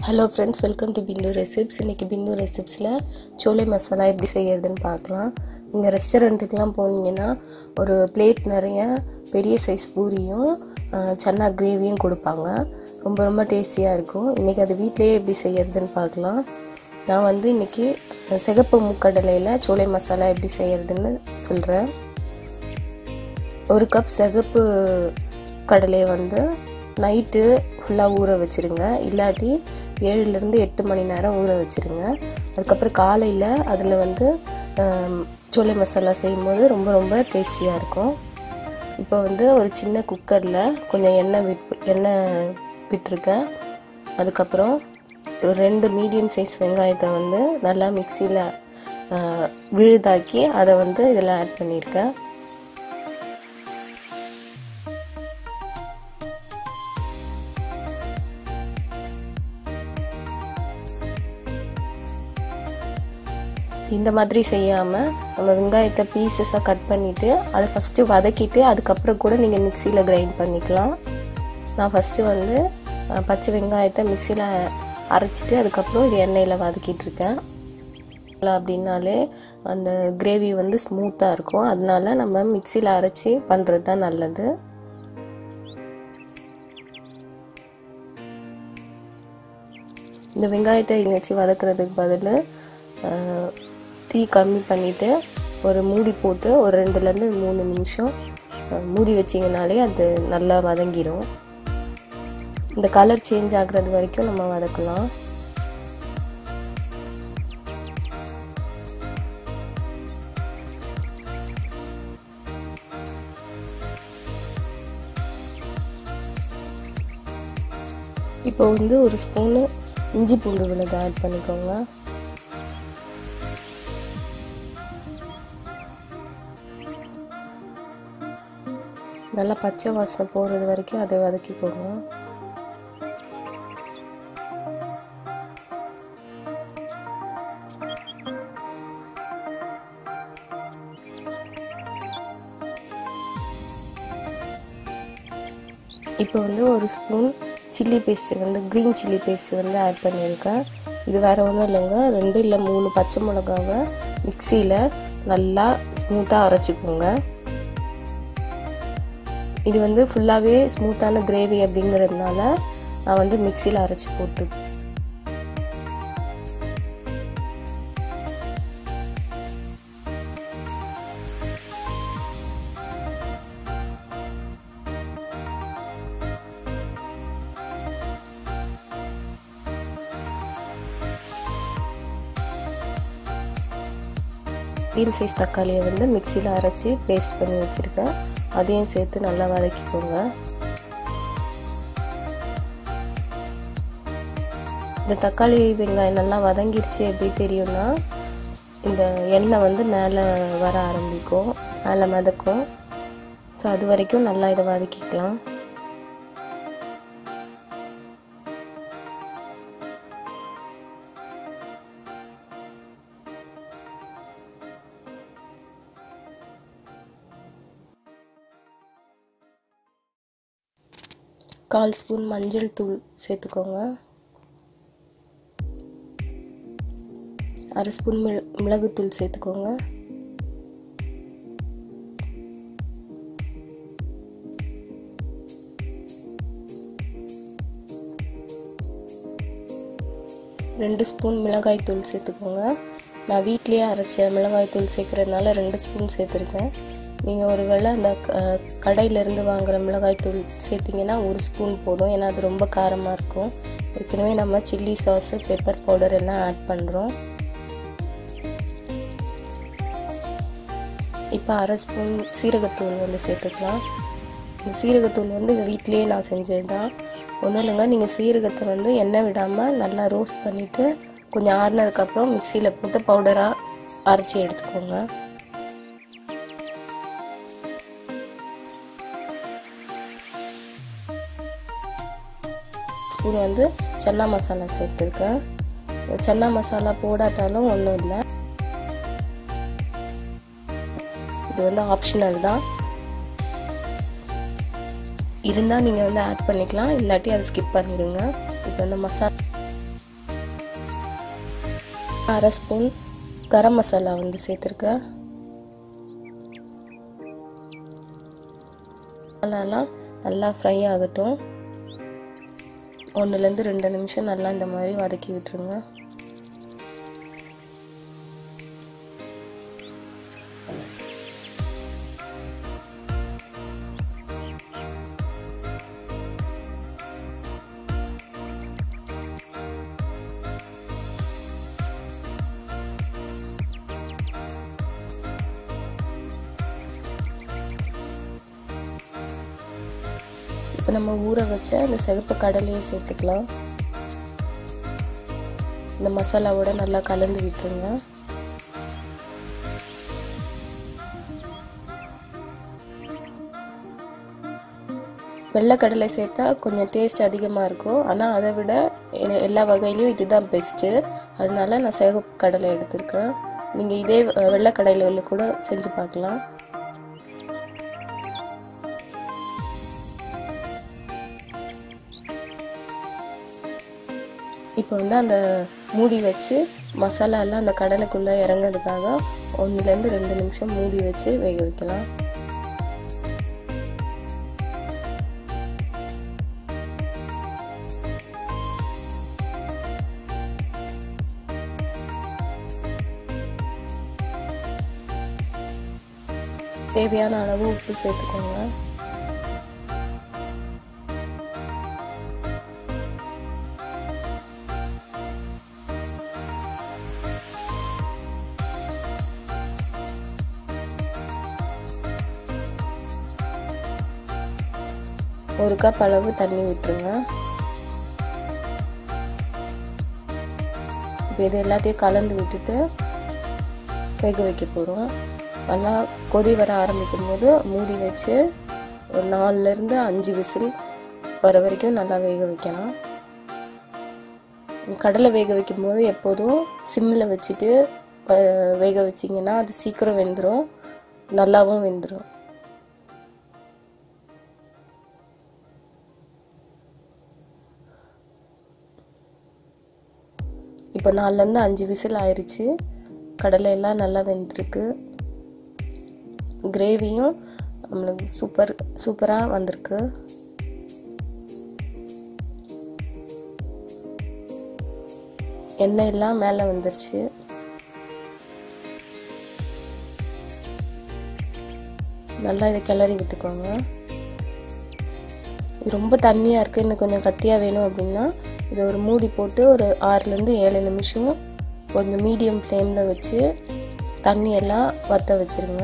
hello friends welcome to Bindu recipes இன்றைக்கி பிந்து ரெசிப்ஸில் சோலை மசாலா எப்படி செய்யறதுன்னு பார்க்கலாம் நீங்கள் ரெஸ்டாரண்ட்டுக்கெலாம் போனீங்கன்னா ஒரு பிளேட் நிறைய பெரிய சைஸ் பூரியும் அஹ், சன்னா கிரேவியும் கொடுப்பாங்க ரொம்ப ரொம்ப டேஸ்டியாக இருக்கும் இன்றைக்கி அது வீட்டிலேயே எப்படி செய்யறதுன்னு பார்க்கலாம் நான் வந்து இன்றைக்கி சிகப்பு முக்கடலையில் சோலை மசாலா எப்படி செய்யறதுன்னு சொல்கிறேன் ஒரு கப் சிகப்பு கடலையை வந்து நைட்டு ஃபுல்லாக ஊற வச்சுருங்க இல்லாட்டி ஏழுலேருந்து எட்டு மணி நேரம் ஊற வச்சுருங்க அதுக்கப்புறம் காலையில் அதில் வந்து ஆம், சோலை மசாலா செய்யும்போது ரொம்ப ரொம்ப டேஸ்டியாக இருக்கும் இப்போ வந்து ஒரு சின்ன குக்கரில் கொஞ்சம் எண்ணெய் விட் எண்ணெய் விட்டுருக்கேன் அதுக்கப்புறம் ஒரு ரெண்டு மீடியம் சைஸ் வெங்காயத்தை வந்து நல்லா மிக்சியில் விழுதாக்கி அதை வந்து இதில் ஆட் பண்ணியிருக்கேன் இந்த மாதிரி செய்யாமல் நம்ம வெங்காயத்தை பீசஸாக கட் பண்ணிவிட்டு அதை ஃபஸ்ட்டு வதக்கிட்டு அதுக்கப்புறம் கூட நீங்கள் மிக்சியில் கிரைண்ட் பண்ணிக்கலாம் நான் ஃபஸ்ட்டு வந்து அஹ், பச்சை வெங்காயத்தை மிக்சியில் அரைச்சிட்டு அதுக்கப்புறம் இது எண்ணெயில் வதக்கிட்டுருக்கேன் அப்படின்னாலே அந்த கிரேவி வந்து ஸ்மூத்தாக இருக்கும் அதனால நம்ம மிக்சியில் அரைச்சி பண்ணுறது தான் நல்லது இந்த வெங்காயத்தை வச்சு வதக்குறதுக்கு பதில் அஹ், தீ கம்மி பண்ணிவிட்டு ஒரு மூடி போட்டு ஒரு ரெண்டுலேருந்து மூணு நிமிஷம் அஹ், மூடி வச்சிங்கனாலே அது நல்லா வதங்கிடும் இந்த கலர் சேஞ்ச் ஆகுறது வரைக்கும் நம்ம வதக்கலாம் இப்போ வந்து ஒரு ஸ்பூனு இஞ்சி பூண்டு விழுது ஆட் பண்ணிக்கோங்க நல்லா பச்சை வாசனை போகிறது வரைக்கும் அதை வதக்கிக்கோங்க இப்போ வந்து ஒரு ஸ்பூன் சில்லி பேஸ்ட் வந்து க்ரீன் சில்லி பேஸ்ட் வந்து ஆட் பண்ணியிருக்கேன் இது வேறு ஒன்றும் இல்லைங்க ரெண்டு இல்லை மூணு பச்சை மிளகாவை மிக்சியில் நல்லா ஸ்மூத்தாக அரைச்சிக்கோங்க இது வந்து ஃபுல்லாகவே ஸ்மூத்தான கிரேவி அப்படிங்கிறதுனால நான் வந்து மிக்சியில் அரைச்சி போட்டு மீடியம் சைஸ் தக்காளியை வந்து மிக்சியில் அரைச்சி பேஸ்ட் பண்ணி வச்சுருக்கேன் அதையும் சேர்த்து நல்லா வதக்கிக்கோங்க இந்த தக்காளி வெங்காயம் நல்லா வதங்கிருச்சு எப்படி தெரியும்னா இந்த எண்ணெய் வந்து மேலே வர ஆரம்பிக்கும் மேலே மிதக்கும் ஸோ அது வரைக்கும் நல்லா இதை வதக்கிக்கலாம் கால் ஸ்பூன் மஞ்சள் தூள் சேர்த்துக்கோங்க அரை ஸ்பூன் மிள மிளகுத்தூள் சேர்த்துக்கோங்க ரெண்டு ஸ்பூன் மிளகாய் தூள் சேர்த்துக்கோங்க நான் வீட்லேயே அரைச்ச மிளகாய் தூள் சேர்க்குறதுனால ரெண்டு ஸ்பூன் சேர்த்துருக்கேன் நீங்கள் ஒரு வேளை அந்த க- கடையிலேருந்து வாங்குகிற மிளகாய் தூள் சேர்த்திங்கன்னா ஒரு ஸ்பூன் போதும் ஏன்னா அது ரொம்ப காரமாக இருக்கும் ஏற்கனவே நம்ம சில்லி சாஸு பெப்பர் பவுடர் எல்லாம் ஆட் பண்ணுறோம் இப்போ அரை ஸ்பூன் சீரகத்தூள் வந்து சேர்த்துக்கலாம் இந்த சீரகத்தூள் வந்து வீட்டிலேயே நான் செஞ்சது தான் ஒன்றும் இல்லைங்க நீங்கள் சீரகத்தை வந்து எண்ணெய் விடாமல் நல்லா ரோஸ்ட் பண்ணிவிட்டு கொஞ்சம் ஆறுனதுக்கப்புறம் மிக்சியில் போட்டு பவுடராக அரைச்சி எடுத்துக்கோங்க ஸ்பூன் வந்து சன்னா மசாலா சேர்த்துருக்கேன் சன்னா மசாலா போடாட்டாலும் ஒன்றும் இல்லை இது வந்து ஆப்ஷனல் தான் இருந்தால் நீங்கள் வந்து ஆட் பண்ணிக்கலாம் இல்லாட்டி அதை ஸ்கிப் பண்ணிடுங்க இப்போ வந்து மசாலா அரை ஸ்பூன் கரம் மசாலா வந்து சேர்த்துருக்கேன் மசாலாலாம் நல்லா ஃப்ரை ஆகட்டும் ஒன்றுலேருந்து ரெண்டு நிமிஷம் நல்லா இந்த மாதிரி வதக்கி விட்டுருங்க இப்போ நம்ம ஊற வச்ச அந்த சிகப்பு கடலையை சேர்த்துக்கலாம் இந்த மசாலாவோட நல்லா கலந்து விட்டுருங்க வெள்ளைக்கடலை சேர்த்தா கொஞ்சம் டேஸ்ட் அதிகமாக இருக்கும் ஆனால் அதை விட எல்லா வகையிலையும் இதுதான் பெஸ்ட்டு அதனால நான் சிகப்பு கடலை எடுத்திருக்கேன் நீங்கள் இதே வெள்ளைக்கடலையில் கூட செஞ்சு பார்க்கலாம் இப்போ வந்து அந்த மூடி வச்சு மசாலாலாம் அந்த கடலைக்குள்ளே இறங்கிறதுக்காக ஒன்றுலேருந்து ரெண்டு நிமிஷம் மூடி வச்சு வேக வைக்கலாம் தேவையான அளவு உப்பு சேர்த்துக்கோங்க ஒரு கப் அளவு தண்ணி விட்டுருங்க இப்போ இது எல்லாத்தையும் கலந்து விட்டுட்டு வேக வைக்க போகிறோம் நல்லா கொதி வர ஆரம்பிக்கும் போது மூடி வச்சு ஒரு நாலுலேருந்து அஞ்சு விசில் வர வரைக்கும் நல்லா வேக வைக்கலாம் கடலை வேக வைக்கும் போது எப்போதும் சிம்மில் வச்சுட்டு வேக வச்சிங்கன்னா அது சீக்கிரம் வெந்துடும் நல்லாவும் வெந்துடும் இப்போ நாலுலேருந்து அஞ்சு விசில் ஆயிடுச்சு கடலை எல்லாம் நல்லா வெந்திருக்கு கிரேவியும் நம்மளுக்கு சூப்பர் சூப்பராக வந்திருக்கு எண்ணெய் எல்லாம் மேலே வந்துருச்சு நல்லா இதை கிளறி விட்டுக்கோங்க இது ரொம்ப தண்ணியாக இருக்குது இன்னும் கொஞ்சம் கட்டியாக வேணும் அப்படின்னா இதை ஒரு மூடி போட்டு ஒரு ஆறுலேருந்து ஏழு நிமிஷம் கொஞ்சம் மீடியம் ஃப்ளேமில் வச்சு தண்ணி எல்லாம் வற்ற வச்சுருங்க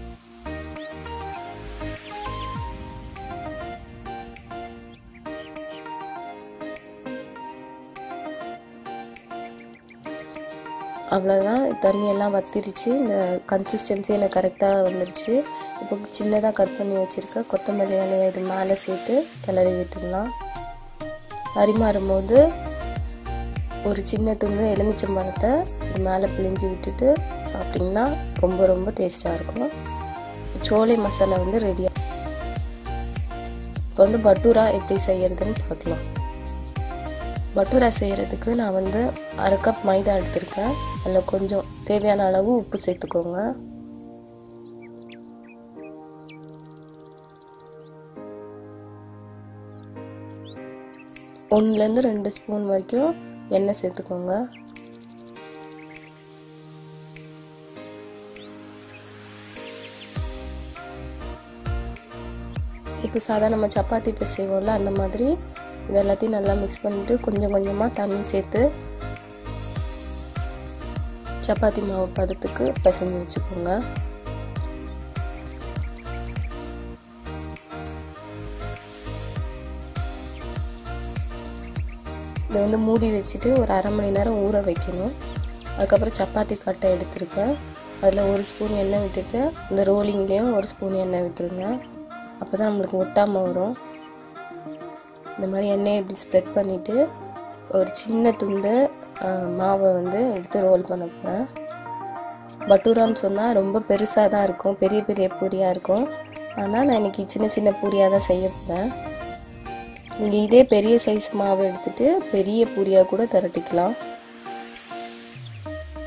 அவ்வளோதான் தண்ணியெல்லாம் வத்திருச்சு இந்த கன்சிஸ்டன்சி எனக்கு கரெக்டாக வந்துருச்சு இப்போ சின்னதாக கட் பண்ணி வச்சுருக்க கொத்தமல்லி இலையை இது மேலே சேர்த்து கிளறி விட்டுடலாம் பரிமாறும் போது ஒரு சின்ன துண்டு எலுமிச்சம்பழத்தை இது மேலே பிழிஞ்சு விட்டுட்டு சாப்பிட்டிங்கன்னா ரொம்ப ரொம்ப டேஸ்ட்டாக இருக்கும் சோலை மசாலா வந்து ரெடியாக இப்போ வந்து பட்டூரா எப்படி செய்யறதுன்னு பார்க்கலாம் பட்டூரா செய்கிறதுக்கு நான் வந்து அரை கப் மைதா எடுத்திருக்கேன் அதில் கொஞ்சம் தேவையான அளவு உப்பு சேர்த்துக்கோங்க ஒன்றுலேருந்து ரெண்டு ஸ்பூன் வரைக்கும் எண்ணெய் சேர்த்துக்கோங்க இப்போ சாதா நம்ம சப்பாத்தி இப்போ செய்வோம்ல அந்த மாதிரி இது எல்லாத்தையும் நல்லா மிக்ஸ் பண்ணிவிட்டு கொஞ்சம் கொஞ்சமாக தண்ணி சேர்த்து சப்பாத்தி மாவு பதத்துக்கு பிசைஞ்சு வச்சுக்கோங்க இதை வந்து மூடி வச்சுட்டு ஒரு அரை மணி நேரம் ஊற வைக்கணும் அதுக்கப்புறம் சப்பாத்தி கட்டை எடுத்துருக்கேன் அதில் ஒரு ஸ்பூன் எண்ணெய் விட்டுட்டு இந்த ரோலிங்லேயும் ஒரு ஸ்பூன் எண்ணெய் விட்டுருங்க அப்போ தான் நம்மளுக்கு ஒட்டாமல் வரும் இந்த மாதிரி எண்ணெயை இப்படி ஸ்ப்ரெட் பண்ணிவிட்டு ஒரு சின்ன துண்டு மாவை வந்து எடுத்து ரோல் பண்ண போகிறேன் பட்டூரான்னு சொன்னால் ரொம்ப பெருசாக தான் இருக்கும் பெரிய பெரிய பூரியாக இருக்கும் ஆனால் நான் இன்றைக்கி சின்ன சின்ன பூரியாக தான் செய்ய போகிறேன் நீங்கள் இதே பெரிய சைஸ் மாவு எடுத்துகிட்டு பெரிய பூரியாக கூட திரட்டிக்கலாம்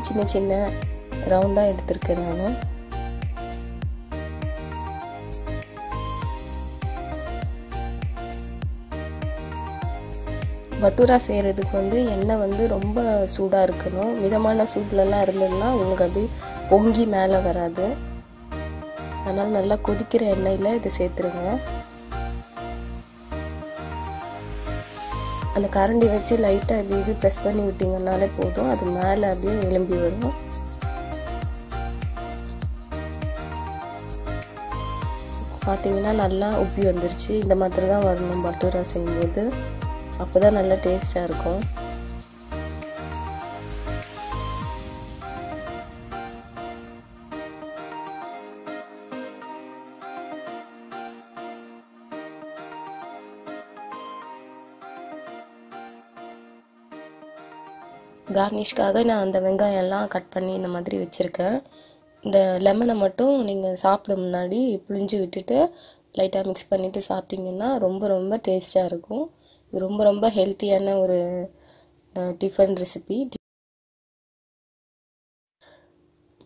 சின்ன சின்ன ரவுண்டாக எடுத்திருக்கேன் நான் பட்டூரா செய்கிறதுக்கு வந்து எண்ணெய் வந்து ரொம்ப சூடாக இருக்கணும் மிதமான சூட்லலாம் இருந்ததுன்னா உங்களுக்கு அப்படி பொங்கி மேலே வராது அதனால் நல்லா கொதிக்கிற எண்ணெயில் இதை சேர்த்துருங்க அந்த கரண்டி வச்சு லைட்டாக இப்படி இப்படி ப்ரெஸ் பண்ணி விட்டிங்கனாலே போதும் அது மேலே அப்படியே எலும்பி வரும் பார்த்தீங்கன்னா நல்லா உப்பி வந்துருச்சு இந்த மாதிரி தான் வரணும் பட்டூரா செய்யும்போது அப்போ தான் நல்லா டேஸ்ட்டாக இருக்கும் கார்னிஷ்காக நான் அந்த வெங்காயம்லாம் கட் பண்ணி இந்த மாதிரி வச்சுருக்கேன் இந்த லெமனை மட்டும் நீங்கள் சாப்பிட முன்னாடி புழிஞ்சு விட்டுட்டு லைட்டாக மிக்ஸ் பண்ணிவிட்டு சாப்பிட்டிங்கன்னா ரொம்ப ரொம்ப டேஸ்ட்டாக இருக்கும் இது ரொம்ப ரொம்ப ஹெல்த்தியான ஒரு டிஃபன் ரெசிபி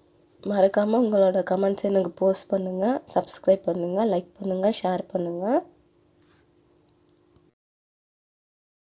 மறக்காமல் உங்களோட கமெண்ட்ஸ் எனக்கு போஸ்ட் பண்ணுங்கள் சப்ஸ்கிரைப் பண்ணுங்கள் லைக் பண்ணுங்கள் ஷேர் பண்ணுங்கள்